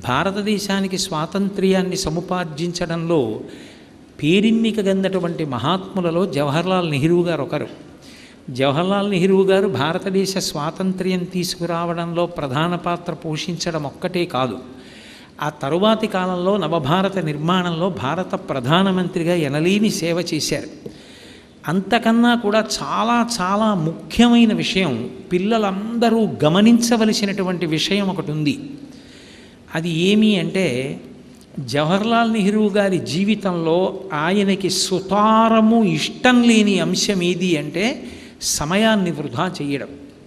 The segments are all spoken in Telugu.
భారతదేశానికి స్వాతంత్ర్యాన్ని సముపార్జించడంలో పేరిన్నిక గందటువంటి మహాత్ములలో జవహర్లాల్ నెహ్రూ గారు ఒకరు జవహర్లాల్ నెహ్రూ గారు భారతదేశ స్వాతంత్ర్యం తీసుకురావడంలో ప్రధాన పాత్ర పోషించడం ఒక్కటే కాదు ఆ తరువాతి కాలంలో నవభారత నిర్మాణంలో భారత ప్రధానమంత్రిగా ఎనలేని సేవ చేశారు అంతకన్నా కూడా చాలా చాలా ముఖ్యమైన విషయం పిల్లలందరూ గమనించవలసినటువంటి విషయం ఒకటి ఉంది అది ఏమి అంటే జవహర్లాల్ నెహ్రూ గారి జీవితంలో ఆయనకి సుతారము ఇష్టం లేని అంశం ఏది అంటే సమయాన్ని వృధా చేయడం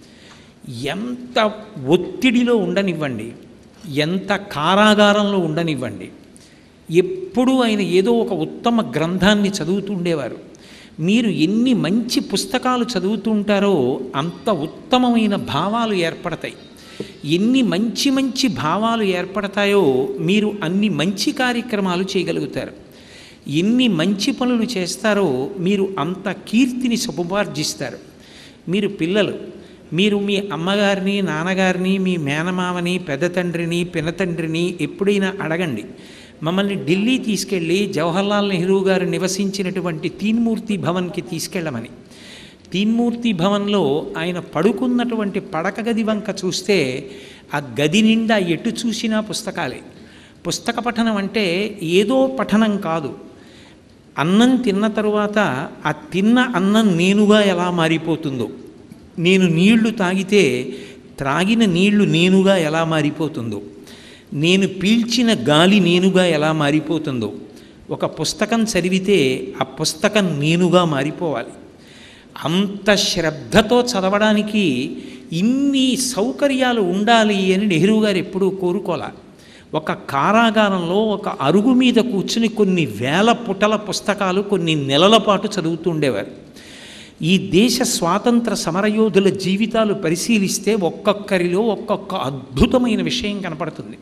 ఎంత ఒత్తిడిలో ఉండనివ్వండి ఎంత కారాగారంలో ఉండనివ్వండి ఎప్పుడూ ఆయన ఏదో ఒక ఉత్తమ గ్రంథాన్ని చదువుతుండేవారు మీరు ఎన్ని మంచి పుస్తకాలు చదువుతుంటారో అంత ఉత్తమమైన భావాలు ఏర్పడతాయి ఎన్ని మంచి మంచి భావాలు ఏర్పడతాయో మీరు అన్ని మంచి కార్యక్రమాలు చేయగలుగుతారు ఎన్ని మంచి పనులు చేస్తారో మీరు అంత కీర్తిని సముపార్జిస్తారు మీరు పిల్లలు మీరు మీ అమ్మగారిని నాన్నగారిని మీ మేనమామని పెద్ద తండ్రిని పినతండ్రిని ఎప్పుడైనా అడగండి మమ్మల్ని ఢిల్లీ తీసుకెళ్ళి జవహర్లాల్ నెహ్రూ గారు నివసించినటువంటి తీన్మూర్తి భవన్కి తీసుకెళ్ళమని తీన్మూర్తి భవన్లో ఆయన పడుకున్నటువంటి పడక గది వంక చూస్తే ఆ గది నిండా ఎటు చూసినా పుస్తకాలే పుస్తక పఠనం అంటే ఏదో పఠనం కాదు అన్నం తిన్న తరువాత ఆ తిన్న అన్నం నేనుగా ఎలా మారిపోతుందో నేను నీళ్లు తాగితే త్రాగిన నీళ్లు నేనుగా ఎలా మారిపోతుందో నేను పీల్చిన గాలి నేనుగా ఎలా మారిపోతుందో ఒక పుస్తకం చదివితే ఆ పుస్తకం నేనుగా మారిపోవాలి అంత శ్రద్ధతో చదవడానికి ఇన్ని సౌకర్యాలు ఉండాలి అని నెహ్రూ గారు ఎప్పుడూ కోరుకోలే ఒక కారాగారంలో ఒక అరుగు మీద కూర్చుని కొన్ని వేల పుటల పుస్తకాలు కొన్ని నెలల పాటు చదువుతుండేవారు ఈ దేశ స్వాతంత్ర సమరయోధుల జీవితాలు పరిశీలిస్తే ఒక్కొక్కరిలో ఒక్కొక్క అద్భుతమైన విషయం కనపడుతుంది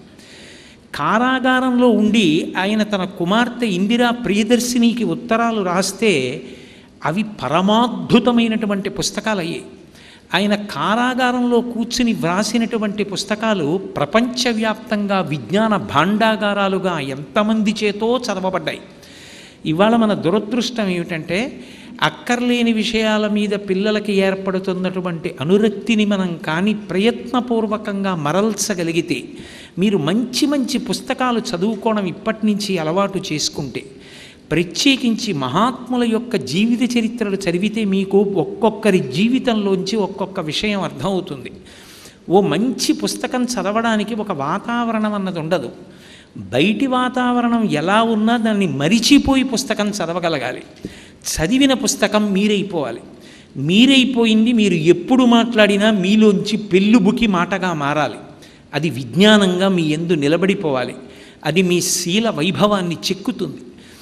కారాగారంలో ఉండి ఆయన తన కుమార్తె ఇందిరా ప్రియదర్శినికి ఉత్తరాలు రాస్తే అవి పరమాద్భుతమైనటువంటి పుస్తకాలు అయ్యాయి ఆయన కారాగారంలో కూర్చుని వ్రాసినటువంటి పుస్తకాలు ప్రపంచవ్యాప్తంగా విజ్ఞాన భాండాగారాలుగా ఎంతమంది చేతో చదవబడ్డాయి ఇవాళ మన దురదృష్టం ఏమిటంటే అక్కర్లేని విషయాల మీద పిల్లలకి ఏర్పడుతున్నటువంటి అనురక్తిని మనం కానీ ప్రయత్నపూర్వకంగా మరల్చగలిగితే మీరు మంచి మంచి పుస్తకాలు చదువుకోవడం ఇప్పటి నుంచి అలవాటు చేసుకుంటే ప్రత్యేకించి మహాత్ముల యొక్క జీవిత చరిత్రలు చదివితే మీకు ఒక్కొక్కరి జీవితంలోంచి ఒక్కొక్క విషయం అర్థమవుతుంది ఓ మంచి పుస్తకం చదవడానికి ఒక వాతావరణం అన్నది ఉండదు బయటి వాతావరణం ఎలా ఉన్నా దాన్ని మరిచిపోయి పుస్తకం చదవగలగాలి చదివిన పుస్తకం మీరైపోవాలి మీరైపోయింది మీరు ఎప్పుడు మాట్లాడినా మీలోంచి పెళ్ళుబుకి మాటగా మారాలి అది విజ్ఞానంగా మీ ఎందు నిలబడిపోవాలి అది మీ శీల వైభవాన్ని చెక్కుతుంది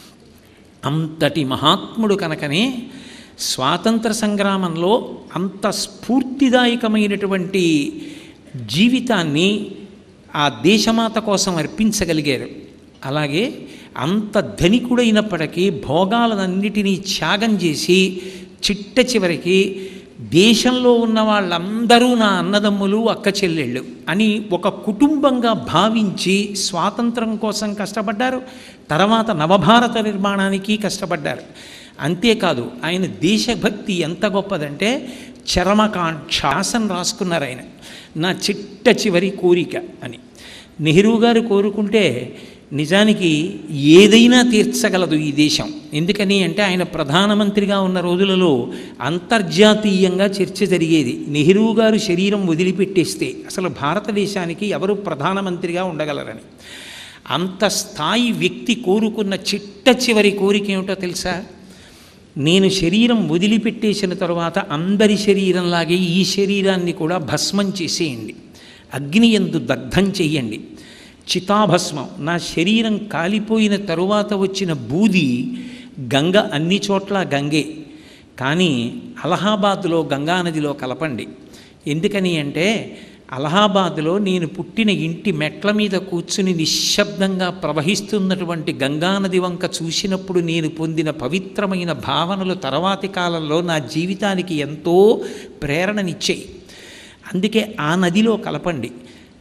అంతటి మహాత్ముడు కనుకనే స్వాతంత్ర సంగ్రామంలో అంత స్ఫూర్తిదాయకమైనటువంటి జీవితాన్ని ఆ దేశమాత కోసం అర్పించగలిగారు అలాగే అంత ధనికుడైనప్పటికీ భోగాలన్నిటినీ త్యాగం చేసి చిట్ట చివరికి దేశంలో ఉన్న వాళ్ళందరూ నా అన్నదమ్ములు అక్క చెల్లెళ్ళు అని ఒక కుటుంబంగా భావించి స్వాతంత్రం కోసం కష్టపడ్డారు తర్వాత నవభారత నిర్మాణానికి కష్టపడ్డారు అంతేకాదు ఆయన దేశభక్తి ఎంత గొప్పదంటే చరమకాంక్షాసన్ రాసుకున్నారు ఆయన నా చిట్ట చివరి కోరిక అని నెహ్రూ గారు కోరుకుంటే నిజానికి ఏదైనా తీర్చగలదు ఈ దేశం ఎందుకని అంటే ఆయన ప్రధానమంత్రిగా ఉన్న రోజులలో అంతర్జాతీయంగా చర్చ జరిగేది నెహ్రూ గారు శరీరం వదిలిపెట్టేస్తే అసలు భారతదేశానికి ఎవరు ప్రధానమంత్రిగా ఉండగలరని అంత స్థాయి వ్యక్తి కోరుకున్న చిట్ట చివరి కోరిక ఏమిటో తెలుసా నేను శరీరం వదిలిపెట్టేసిన తరువాత అందరి శరీరంలాగే ఈ శరీరాన్ని కూడా భస్మం చేసేయండి అగ్ని ఎందు దగ్ధం చెయ్యండి చితాభస్మం నా శరీరం కాలిపోయిన తరువాత వచ్చిన బూది గంగ అన్ని చోట్ల గంగే కానీ అలహాబాద్లో గంగానదిలో కలపండి ఎందుకని అంటే అలహాబాద్లో నేను పుట్టిన ఇంటి మెట్ల మీద కూర్చుని నిశ్శబ్దంగా ప్రవహిస్తున్నటువంటి గంగానది వంక చూసినప్పుడు నేను పొందిన పవిత్రమైన భావనలు తర్వాతి కాలంలో నా జీవితానికి ఎంతో ప్రేరణనిచ్చాయి అందుకే ఆ నదిలో కలపండి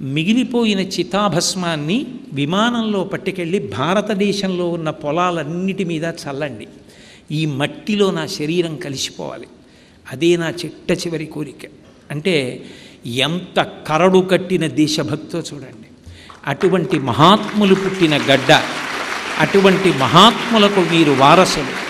మిగిలిపోయిన చితాభస్మాన్ని విమానంలో పట్టుకెళ్ళి భారతదేశంలో ఉన్న పొలాలన్నిటి మీద చల్లండి ఈ మట్టిలో నా శరీరం కలిసిపోవాలి అదే నా చిట్ట చివరి కోరిక అంటే ఎంత కరడు కట్టిన దేశభక్తో చూడండి అటువంటి మహాత్ములు పుట్టిన గడ్డ అటువంటి మహాత్ములకు మీరు వారసులు